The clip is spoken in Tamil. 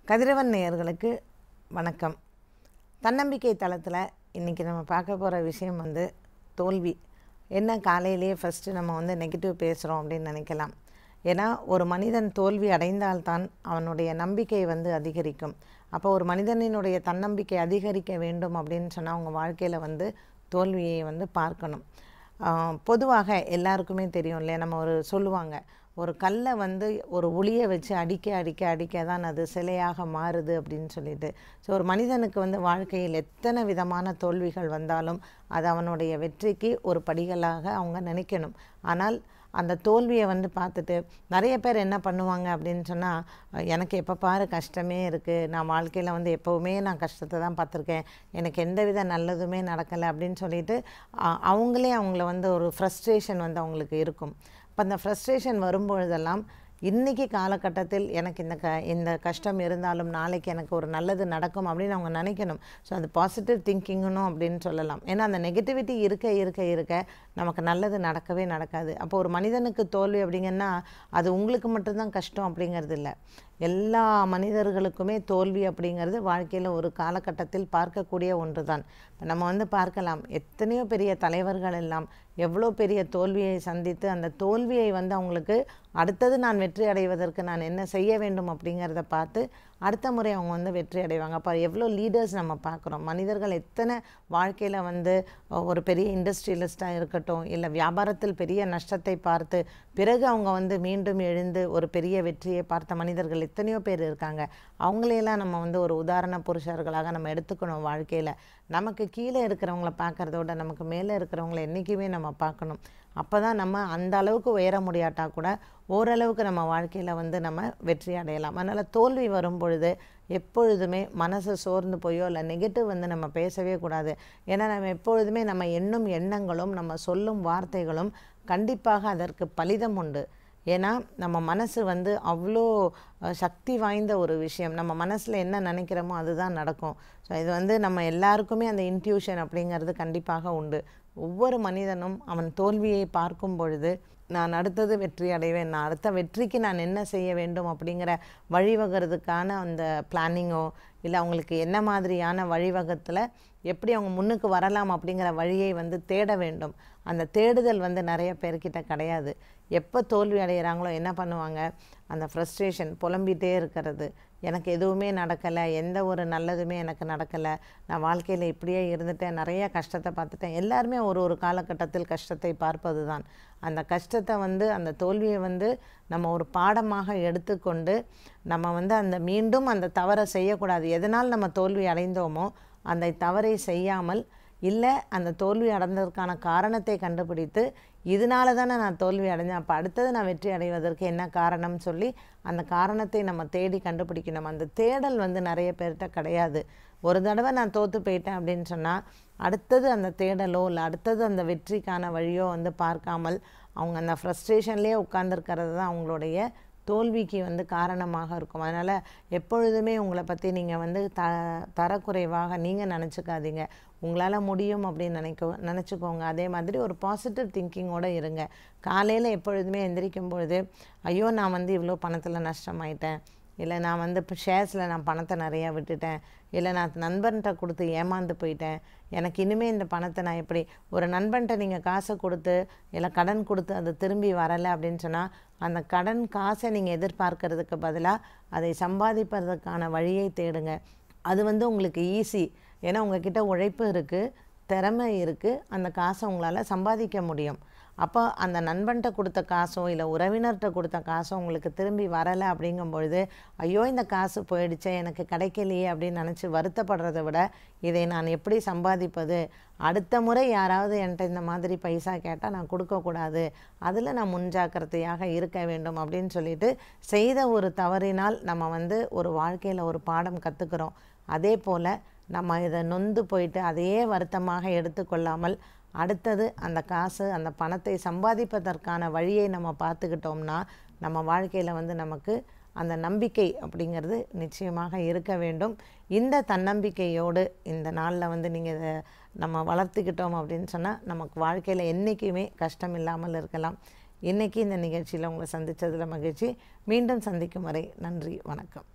கதிரவன் நேயர்களுக்கு வணக்கம் தன்னம்பிக்கை தளத்தில் இன்றைக்கி நம்ம பார்க்க போகிற விஷயம் வந்து தோல்வி என்ன காலையிலேயே ஃபஸ்ட்டு நம்ம வந்து நெகட்டிவ் பேசுகிறோம் அப்படின்னு நினைக்கலாம் ஏன்னா ஒரு மனிதன் தோல்வி அடைந்தால்தான் அவனுடைய நம்பிக்கை வந்து அதிகரிக்கும் அப்போ ஒரு மனிதனினுடைய தன்னம்பிக்கை அதிகரிக்க வேண்டும் அப்படின்னு சொன்னால் அவங்க வாழ்க்கையில் வந்து தோல்வியை வந்து பார்க்கணும் ஆஹ் பொதுவாக எல்லாருக்குமே தெரியும் இல்லையா நம்ம ஒரு சொல்லுவாங்க ஒரு கல்லை வந்து ஒரு உளியை வச்சு அடிக்க அடிக்க அடிக்க தான் அது சிலையாக மாறுது அப்படின்னு சொல்லிட்டு ஸோ ஒரு மனிதனுக்கு வந்து வாழ்க்கையில் எத்தனை விதமான தோல்விகள் வந்தாலும் அது அவனுடைய வெற்றிக்கு ஒரு படிகளாக அவங்க நினைக்கணும் ஆனால் அந்த தோல்வியை வந்து பார்த்துட்டு நிறைய பேர் என்ன பண்ணுவாங்க அப்படின்னு சொன்னால் எனக்கு எப்போ பாரு கஷ்டமே இருக்குது நான் வாழ்க்கையில் வந்து எப்போவுமே நான் கஷ்டத்தை தான் பார்த்துருக்கேன் எனக்கு எந்த வித நல்லதுமே நடக்கலை அப்படின்னு சொல்லிட்டு அ- அவங்களே அவங்கள வந்து ஒரு ஃப்ரஸ்ட்ரேஷன் வந்து அவங்களுக்கு இருக்கும் இப்போ அந்த ஃப்ரஸ்ட்ரேஷன் வரும்பொழுதெல்லாம் இன்றைக்கி காலகட்டத்தில் எனக்கு இந்த க இந்த கஷ்டம் இருந்தாலும் நாளைக்கு எனக்கு ஒரு நல்லது நடக்கும் அப்படின்னு அவங்க நினைக்கணும் ஸோ அது பாசிட்டிவ் திங்கிங்கணும் அப்படின்னு சொல்லலாம் ஏன்னா அந்த நெகட்டிவிட்டி இருக்க இருக்க இருக்க நமக்கு நல்லது நடக்கவே நடக்காது அப்போ ஒரு மனிதனுக்கு தோல்வி அப்படிங்கன்னா அது உங்களுக்கு மட்டும்தான் கஷ்டம் அப்படிங்கிறது இல்லை எல்லா மனிதர்களுக்குமே தோல்வி அப்படிங்கிறது வாழ்க்கையில் ஒரு காலகட்டத்தில் பார்க்கக்கூடிய ஒன்று தான் இப்போ நம்ம வந்து பார்க்கலாம் எத்தனையோ பெரிய தலைவர்கள் எல்லாம் எவ்வளோ பெரிய தோல்வியை சந்தித்து அந்த தோல்வியை வந்து அவங்களுக்கு அடுத்தது நான் வெற்றி அடைவதற்கு நான் என்ன செய்ய வேண்டும் அப்படிங்கிறத பார்த்து அடுத்த முறை அவங்க வந்து வெற்றி அடைவாங்க அப்போ எவ்வளோ லீடர்ஸ் நம்ம பார்க்குறோம் மனிதர்கள் எத்தனை வாழ்க்கையில் வந்து அஹ், ஒரு பெரிய இண்டஸ்ட்ரியலிஸ்ட்டாக இருக்கட்டும் இல்லை வியாபாரத்தில் பெரிய நஷ்டத்தை பார்த்து பிறகு அவங்க வந்து மீண்டும் எழுந்து ஒரு பெரிய வெற்றியை பார்த்த மனிதர்கள் எத்தனையோ பேர் இருக்காங்க அவங்களையெல்லாம் நம்ம வந்து ஒரு உதாரண புருஷர்களாக நம்ம எடுத்துக்கணும் வாழ்க்கையில் நமக்கு கீழே இருக்கிறவங்கள பார்க்குறதோட நமக்கு மேலே இருக்கிறவங்கள என்றைக்குமே நம்ம பார்க்கணும் அப்போ தான் நம்ம அந்த அளவுக்கு உயர முடியாட்டா கூட ஓரளவுக்கு நம்ம வாழ்க்கையில் வந்து நம்ம வெற்றி அடையலாம் அதனால் தோல்வி வரும் பொழுது எப்பொழுதுமே மனசு சோர்ந்து போயோ இல்லை நெகட்டிவ் வந்து நம்ம பேசவே கூடாது ஏன்னா நம்ம எப்பொழுதுமே நம்ம எண்ணும் எண்ணங்களும் நம்ம சொல்லும் வார்த்தைகளும் கண்டிப்பாக அதற்கு பலிதம் உண்டு ஏன்னா நம்ம மனசு வந்து அவ்வளோ அஹ், சக்தி வாய்ந்த ஒரு விஷயம் நம்ம மனசில் என்ன நினைக்கிறோமோ அதுதான் நடக்கும் ஸோ இது வந்து நம்ம எல்லாருக்குமே அந்த இன்ட்யூஷன் அப்படிங்கிறது கண்டிப்பாக உண்டு ஒவ்வொரு மனிதனும் அவன் தோல்வியை பார்க்கும் பொழுது நான் அடுத்தது வெற்றி அடைவேன் நான் அடுத்த வெற்றிக்கு நான் என்ன செய்ய வேண்டும் அப்படிங்கிற வழிவகிறதுக்கான அந்த பிளானிங்கோ இல்லை அவங்களுக்கு என்ன மாதிரியான வழிவகத்தில் எப்படி அவங்க முன்னுக்கு வரலாம் அப்படிங்கிற வழியை வந்து தேட வேண்டும் அந்த தேடுதல் வந்து நிறைய பேர்கிட்ட கிடையாது எப்போ தோல்வி அடைகிறாங்களோ என்ன பண்ணுவாங்க அந்த ஃப்ரஸ்ட்ரேஷன் புலம்பிகிட்டே இருக்கிறது எனக்கு எதுவுமே நடக்கலை எந்த ஒரு நல்லதுமே எனக்கு நடக்கலை நான் வாழ்க்கையில் இப்படியே இருந்துட்டேன் நிறைய கஷ்டத்தை பார்த்துட்டேன் எல்லாருமே ஒரு ஒரு காலகட்டத்தில் கஷ்டத்தை பார்ப்பது தான் அந்த கஷ்டத்தை வந்து அந்த தோல்வியை வந்து நம்ம ஒரு பாடமாக எடுத்துக்கொண்டு நம்ம வந்து அந்த மீண்டும் அந்த தவறை செய்யக்கூடாது எதனால் நம்ம தோல்வி அடைந்தோமோ அந்த தவறை செய்யாமல் இல்லை அந்த தோல்வி அடைந்ததற்கான காரணத்தை கண்டுபிடித்து இதனால தானே நான் தோல்வி அடைஞ்சேன் அப்போ அடுத்தது நான் வெற்றி அடைவதற்கு என்ன காரணம்னு சொல்லி அந்த காரணத்தை நம்ம தேடி கண்டுபிடிக்கணும் அந்த தேடல் வந்து நிறைய பேர்கிட்ட கிடையாது ஒரு தடவை நான் தோற்று போயிட்டேன் அப்படின்னு சொன்னால் அடுத்தது அந்த தேடலோ இல்லை அடுத்தது அந்த வெற்றிக்கான வழியோ வந்து பார்க்காமல் அவங்க அந்த ஃப்ரஸ்ட்ரேஷன்லேயே உட்கார்ந்துருக்கிறது தான் அவங்களுடைய தோல்விக்கு வந்து காரணமாக இருக்கும் அதனால் எப்பொழுதுமே உங்களை பற்றி நீங்கள் வந்து த தரக்குறைவாக நீங்கள் நினச்சிக்காதீங்க உங்களால் முடியும் அப்படின்னு நினைக்க நினச்சிக்கோங்க அதே மாதிரி ஒரு பாசிட்டிவ் திங்கிங்கோடு இருங்க காலையில் எப்பொழுதுமே எந்திரிக்கும் பொழுது ஐயோ நான் வந்து இவ்வளோ பணத்தில் நஷ்டமாயிட்டேன் இல்லை நான் வந்து இப்போ ஷேர்ஸில் நான் பணத்தை நிறையா விட்டுட்டேன் இல்லை நான் நண்பன்கிட்ட கொடுத்து ஏமாந்து போயிட்டேன் எனக்கு இனிமேல் இந்த பணத்தை நான் எப்படி ஒரு நண்பன்கிட்ட நீங்கள் காசை கொடுத்து இல்லை கடன் கொடுத்து அது திரும்பி வரலை அப்படின்னு சொன்னால் அந்த கடன் காசை நீங்கள் எதிர்பார்க்கறதுக்கு பதிலாக அதை சம்பாதிப்பதற்கான வழியை தேடுங்க அது வந்து உங்களுக்கு ஈஸி ஏன்னா உங்ககிட்ட உழைப்பு இருக்குது திறமை இருக்குது அந்த காசை உங்களால் சம்பாதிக்க முடியும் அப்போ அந்த நண்பன்கிட்ட கொடுத்த காசோ இல்லை உறவினர்கிட்ட கொடுத்த காசோ உங்களுக்கு திரும்பி வரலை அப்படிங்கும் பொழுது ஐயோ இந்த காசு போயிடுச்சே எனக்கு கிடைக்கலையே அப்படின்னு நினச்சி வருத்தப்படுறதை விட இதை நான் எப்படி சம்பாதிப்பது அடுத்த முறை யாராவது என்கிட்ட இந்த மாதிரி பைசா கேட்டால் நான் கொடுக்கக்கூடாது அதில் நான் முன்ஜாக்கிரதையாக இருக்க வேண்டும் அப்படின்னு சொல்லிட்டு செய்த ஒரு தவறினால் நம்ம வந்து ஒரு வாழ்க்கையில் ஒரு பாடம் கற்றுக்கிறோம் அதே போல் நம்ம இதை நொந்து போயிட்டு அதையே வருத்தமாக எடுத்துக்கொள்ளாமல் அடுத்தது அந்த காசு அந்த பணத்தை சம்பாதிப்பதற்கான வழியை நம்ம பார்த்துக்கிட்டோம்னா நம்ம வாழ்க்கையில் வந்து நமக்கு அந்த நம்பிக்கை அப்படிங்கிறது நிச்சயமாக இருக்க வேண்டும் இந்த தன்னம்பிக்கையோடு இந்த நாளில் வந்து நீங்கள் இதை நம்ம வளர்த்துக்கிட்டோம் அப்படின்னு சொன்னால் நமக்கு வாழ்க்கையில் என்றைக்குமே கஷ்டம் இல்லாமல் இருக்கலாம் இன்றைக்கி இந்த நிகழ்ச்சியில் உங்களை சந்தித்ததில் மகிழ்ச்சி மீண்டும் சந்திக்கும் வரை நன்றி வணக்கம்